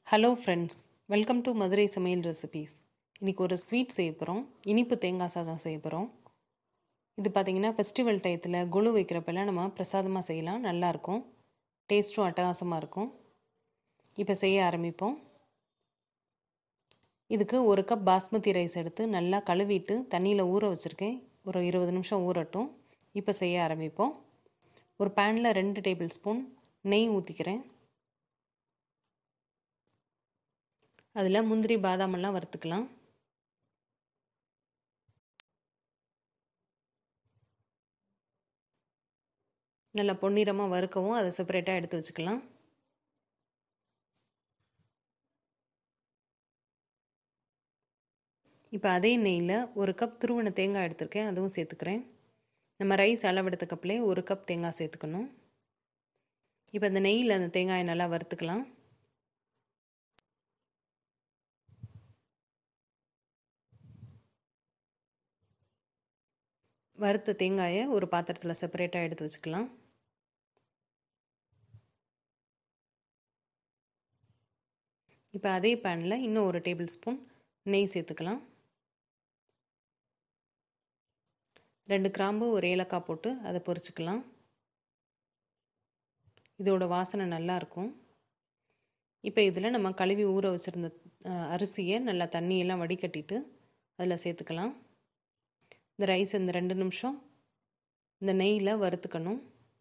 hello friends welcome to Madurai சமையல் recipes இன்றைக்கி ஒரு ஸ்வீட் செய்ய போகிறோம் இனிப்பு தேங்காய் சாதம் செய்ய போகிறோம் இது பார்த்திங்கன்னா ஃபெஸ்டிவல் டயத்தில் குழு வைக்கிறப்பெல்லாம் நம்ம பிரசாதமாக செய்யலாம் நல்லாயிருக்கும் டேஸ்ட்டும் அட்டகாசமாக இருக்கும் இப்போ செய்ய ஆரம்பிப்போம் இதுக்கு ஒரு கப் பாஸ்மதி ரைஸ் எடுத்து நல்லா கழுவிட்டு தண்ணியில் ஊற வச்சுருக்கேன் ஒரு இருபது நிமிஷம் ஊறட்டும் இப்போ செய்ய ஆரம்பிப்போம் ஒரு பேனில் ரெண்டு டேபிள் ஸ்பூன் நெய் ஊற்றிக்கிறேன் அதில் முந்திரி பாதாமெல்லாம் வறுத்துக்கலாம் நல்லா பொன்னிறமாக வறுக்கவும் அதை செப்பரேட்டாக எடுத்து வச்சுக்கலாம் இப்போ அதே நெய்யில் ஒரு கப் துருவன தேங்காய் எடுத்திருக்கேன் அதுவும் சேர்த்துக்கிறேன் நம்ம ரைஸ் அளவெடுத்த கப்லேயே ஒரு கப் தேங்காய் சேர்த்துக்கணும் இப்போ அந்த நெய்யில் அந்த தேங்காயை நல்லா வறுத்துக்கலாம் வறுத்த தேங்காயை ஒரு பாத்திரத்தில் செப்பரேட்டாக எடுத்து வச்சுக்கலாம் இப்போ அதே பேனில் இன்னும் ஒரு டேபிள் ஸ்பூன் நெய் சேர்த்துக்கலாம் ரெண்டு கிராம்பு ஒரு ஏலக்காய் போட்டு அதை பொரிச்சுக்கலாம் இதோட வாசனை நல்லாயிருக்கும் இப்போ இதில் நம்ம கழுவி ஊற வச்சுருந்த அரிசியை நல்லா தண்ணியெல்லாம் வடிகட்டிட்டு அதில் சேர்த்துக்கலாம் இந்த ரைஸ் இந்த ரெண்டு நிமிஷம் இந்த நெய்யில் வறுத்துக்கணும்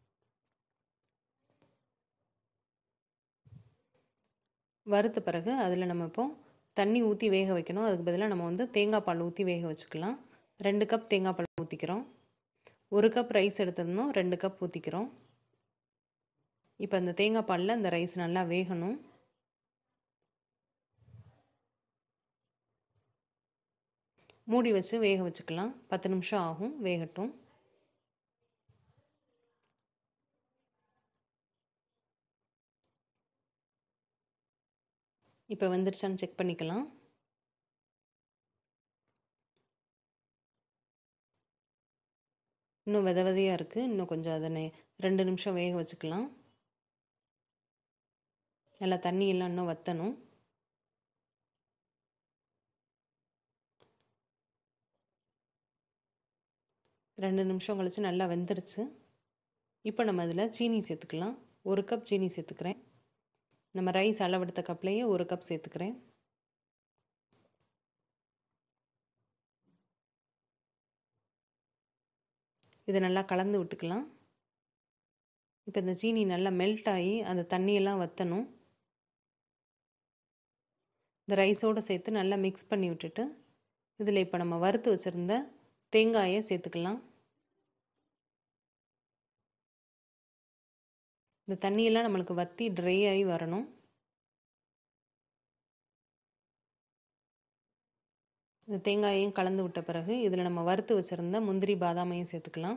வறுத்த பிறகு அதில் நம்ம இப்போ தண்ணி ஊற்றி வேக வைக்கணும் அதுக்கு பதிலாக நம்ம வந்து தேங்காய் பால் ஊற்றி வேக வச்சுக்கலாம் ரெண்டு கப் தேங்காய் பால் ஊற்றிக்கிறோம் ஒரு கப் ரைஸ் எடுத்திருந்தோம் ரெண்டு கப் ஊற்றிக்கிறோம் இப்போ அந்த தேங்காய் பாலில் அந்த ரைஸ் நல்லா வேகணும் மூடி வச்சு வேக வச்சுக்கலாம் பத்து நிமிஷம் ஆகும் வேகட்டும் இப்போ வந்துருச்சான்னு செக் பண்ணிக்கலாம் இன்னும் வித விதையாக இருக்குது இன்னும் கொஞ்சம் அதனை ரெண்டு நிமிஷம் வேக வச்சுக்கலாம் நல்லா தண்ணியெல்லாம் இன்னும் வற்றணும் ரெண்டு நிமிஷம் கழித்து நல்லா வெந்துருச்சு இப்போ நம்ம இதில் சீனி சேர்த்துக்கலாம் ஒரு கப் சீனி சேர்த்துக்கிறேன் நம்ம ரைஸ் அளவெடுத்த கப்லேயே ஒரு கப் சேர்த்துக்கிறேன் இதை நல்லா கலந்து விட்டுக்கலாம் இப்போ இந்த சீனி நல்லா மெல்ட் ஆகி அந்த தண்ணியெல்லாம் வற்றணும் இந்த ரைஸோடு சேர்த்து நல்லா மிக்ஸ் பண்ணி விட்டுட்டு இதில் இப்போ நம்ம வறுத்து வச்சுருந்த தேங்காயை சேர்த்துக்கலாம் இந்த தண்ணியெல்லாம் நம்மளுக்கு வற்றி ட்ரை ஆகி வரணும் இந்த தேங்காயையும் கலந்து விட்ட பிறகு இதில் நம்ம வறுத்து வச்சுருந்த முந்திரி பாதாமையும் சேர்த்துக்கலாம்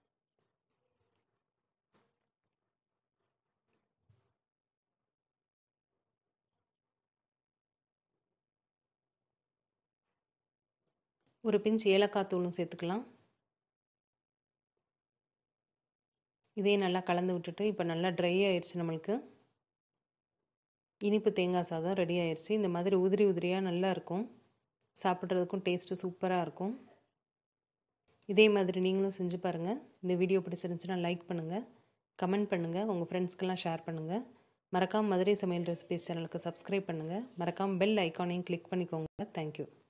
ஒரு பிஞ்ச் ஏலக்காய் தூளும் சேர்த்துக்கலாம் இதையும் நல்லா கலந்து விட்டுட்டு இப்போ நல்லா ட்ரை ஆயிடுச்சு நம்மளுக்கு இனிப்பு தேங்காய் சாதம் ரெடி ஆயிடுச்சு இந்த மாதிரி உதிரி உதிரியாக நல்லா இருக்கும் சாப்பிட்றதுக்கும் டேஸ்ட்டு சூப்பராக இருக்கும் இதே மாதிரி நீங்களும் செஞ்சு பாருங்கள் இந்த வீடியோ பிடிச்சிருந்துச்சுன்னா லைக் பண்ணுங்கள் கமெண்ட் பண்ணுங்கள் உங்கள் ஃப்ரெண்ட்ஸ்க்கெல்லாம் ஷேர் பண்ணுங்கள் மறக்காமல் மதுரை சமையல் ரெசிபிஸ் சேனலுக்கு சப்ஸ்கிரைப் பண்ணுங்கள் மறக்காமல் பெல் ஐக்கானையும் கிளிக் பண்ணிக்கோங்க தேங்க்யூ